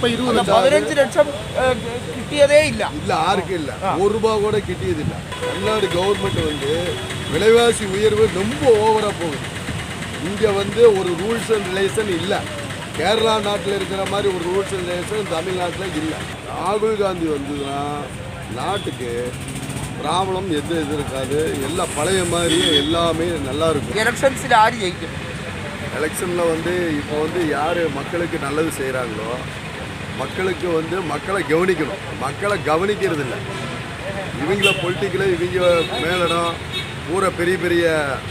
இப்ப இருபது அந்த பதினஞ்சு லட்சம் அஹ், கிட்டியதே இல்ல இல்ல யாருக்கும் இல்ல ஒரு ரூபாய் கூட கிட்டியது இல்ல தமிழ்நாடு கவர்மெண்ட் வந்து விலைவாசி உயர்வு ரொம்ப ஓவரா போகுது இங்க வந்து ஒரு ரூல்ஸ் அண்ட் ரிலேஷன் இல்ல கேரளா நாட்டில் இருக்கிற மாதிரி ஒரு ரூல்ஸ் அண்ட் ரிலேஷன் தமிழ்நாட்டில் இல்லை ராகுல் காந்தி வந்ததுன்னா நாட்டுக்கு ப்ராப்ளம் எது எது இருக்காது எல்லாம் பழைய மாதிரியே எல்லாமே நல்லா இருக்கும் எலெக்ஷன்ஸ்ல ஆறு ஜெயிக்கும் எலெக்ஷனில் வந்து இப்போ வந்து யார் மக்களுக்கு நல்லது செய்கிறாங்களோ மக்களுக்கு வந்து மக்களை கவனிக்கணும் மக்களை கவனிக்கிறது இல்லை இவங்கள பொலிட்டிக்கலாக இவங்க மேலிடம் பூரா பெரிய பெரிய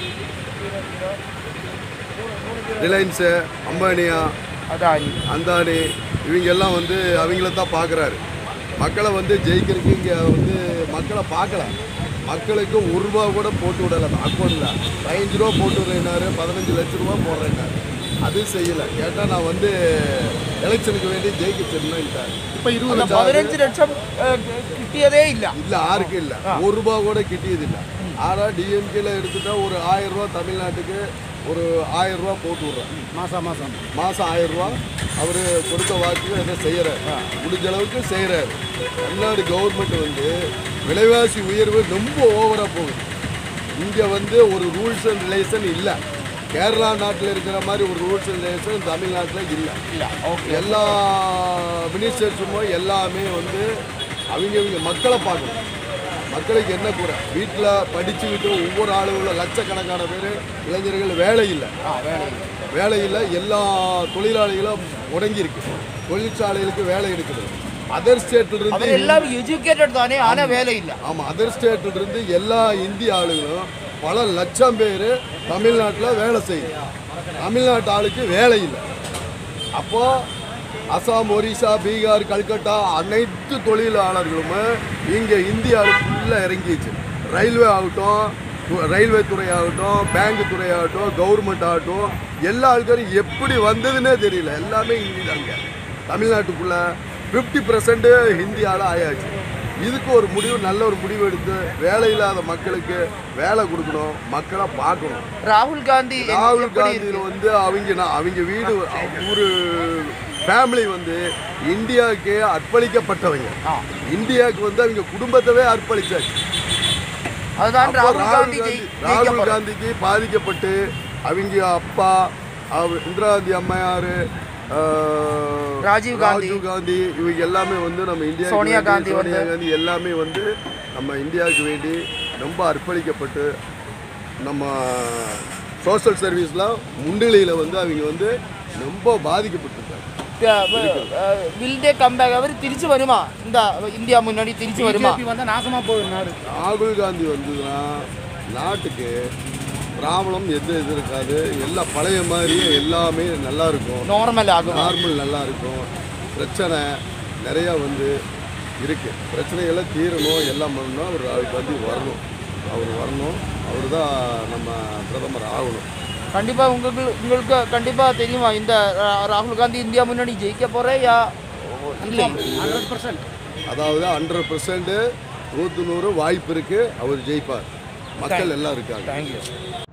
ரிலையன்ஸு அம்பானியா அதானி அந்தானி இவங்க எல்லாம் வந்து அவங்கள தான் பார்க்குறாரு மக்களை வந்து ஜெயிக்கிறதுக்கு இங்கே வந்து மக்களை பார்க்கல மக்களுக்கு ஒரு ரூபா கூட போட்டு விடலை அக்கௌண்ட்டில் பதினஞ்சு ரூபா போட்டு விடுறேன்னாரு பதினஞ்சு லட்ச ரூபா போடுறேன்னாரு அது செய்யலை கேட்டால் நான் வந்து எலெக்ஷனுக்கு வேண்டி ஜெயிக்க சொன்னேன்ட்டார் இப்ப இருபது அந்த பதினஞ்சு லட்சம் அஹ், கிட்டியதே இல்ல இல்லை யாருக்கும் இல்லை ஒரு ரூபா கூட கிட்டியது இல்லை ஆனால் டிஎம்கேல எடுத்துட்டா ஒரு ஆயிரம் ரூபா தமிழ்நாட்டுக்கு ஒரு ஆயிரம் ரூபா போட்டு விட்றேன் மாசம் மாசம் மாதம் ஆயிரம் ரூபா அவர் கொடுத்த வாக்கு எதை செய்கிறார் முடிஞ்ச அளவுக்கு செய்கிறாரு தமிழ்நாடு கவர்மெண்ட் வந்து விலைவாசி உயர்வு ரொம்ப ஓவராக போகுது இங்கே வந்து ஒரு ரூல்ஸ் அண்ட் ரிலேஷன் இல்லை கேரளா நாட்டில் இருக்கிற மாதிரி ஒரு ரூல்ஸ் அண்ட் ரிலேஷன் தமிழ்நாட்டில் இல்லை இல்ல ஓகே எல்லா மினிஸ்டர்ஸும் எல்லாமே வந்து அவங்க அவங்க மக்களை பார்க்கணும் மக்களுக்கு என்ன குறை வீட்டில் படிச்சுக்கிட்டு ஒவ்வொரு ஆளுகளும் லட்சக்கணக்கான பேர் இளைஞர்கள் வேலை இல்லை வேலை இல்லை எல்லா தொழிலாளிகளும் முடங்கியிருக்கு தொழிற்சாலைகளுக்கு வேலை இருக்குது அதர் ஸ்டேட்ல அவர் இருந்து எல்லாம் எஜுகேட்டட் தானே ஆனா வேலை இல்ல ஆமாம் அதர் ஸ்டேட்ல இருந்து எல்லா இந்திய ஆளுகளும் பல லட்சம் பேர் தமிழ்நாட்டில் வேலை செய்யுது தமிழ்நாட்டு ஆளுக்கு வேலை இல்லை அப்போ அசாம் ஒரிசா பீகார் கல்கட்டா அனைத்து தொழிலாளர்களும் இங்கே இந்தியாவில் ஃபுல்லாக இறங்கிச்சு ரயில்வே ஆகட்டும் து- ரயில்வே துறை ஆகட்டும் பேங்க் துறை ஆகட்டும் கவர்மெண்ட் ஆகட்டும் எல்லா ஆட்களும் எப்படி வந்ததுன்னே தெரியல எல்லாமே ஹிந்தி தாங்க தமிழ்நாட்டுக்குள்ள ஃபிஃப்டி பர்சன்ட் ஹிந்தியால் ஆயாச்சு இதுக்கு ஒரு முடிவு நல்ல ஒரு முடிவு எடுத்து வேலை இல்லாத மக்களுக்கு வேலை கொடுக்கணும் மக்களை பார்க்கணும் ராகுல் காந்தி ராகுல் எப்படி காந்தியில் வந்து அவங்க நான் அவங்க வீடு ஒரு ஃபேமிலி வந்து இந்தியாவுக்கு அர்ப்பணிக்கப்பட்டவங்க ஆ. இந்தியாவுக்கு வந்து அவங்க குடும்பத்தவே அர்ப்பணிச்சாச்சு அதுதான் அப்போ ராகுல் காந்தி ராகுல் ஜெயி- காந்தி ராகுல் ஜெயிக்கப்படும். காந்திக்கு பாதிக்கப்பட்டு அவங்க அப்பா அவர் இந்திரா காந்தி அம்மையார் ராஜீவ் காந்தி. ராஜீவ் காந்தி இவங்க எல்லாமே வந்து நம்ம இந்தியா சோனியா காந்தி சோனியா வந்து- காந்தி எல்லாமே வந்து நம்ம இந்தியாவுக்கு வேண்டி ரொம்ப அர்ப்பணிக்கப்பட்டு நம்ம சோஷியல் சர்வீஸ்லாம் முன்னிலையில் வந்து அவங்க வந்து ரொம்ப பாதிக்கப்பட்டிருக்காங்க வில் தே கம் பேக் அவர் திருச்சி வருமா இந்த இந்தியா முன்னாடி திருச்சி வருமா பிஜேபி வந்தா நாசமா போயிடும் நாடு ராகுல் காந்தி வந்ததுன்னா நாட்டுக்கு ப்ராப்ளம் எது எது இருக்காது எல்லாம் பழைய மாதிரியே எல்லாமே நல்லா இருக்கும் நார்மல் ஆகும் நார்மல் நல்லா இருக்கும் பிரச்சனை நிறையா வந்து இருக்குது பிரச்சனைகளை தீரணும் எல்லாம் பண்ணணும் அவர் ராகுல் காந்தி வரணும் அவர் வரணும் அவர் தான் நம்ம பிரதமர் ஆகணும் கண்டிப்பா உங்களுக்கு உங்களுக்கு கண்டிப்பா தெரியுமா இந்த ரா- ராகுல் காந்தி இந்தியா முன்னாடி ஜெயிக்க போறே யா இல்லை ஹண்ட்ரட் பர்சன்ட் அதாவது ஹண்ட்ரட் பர்சன்ட் நூற்று நூறு வாய்ப்பு இருக்குது அவர் ஜெயிப்பார் மக்கள் எல்லாம் இருக்காங்க தேங்க்யூ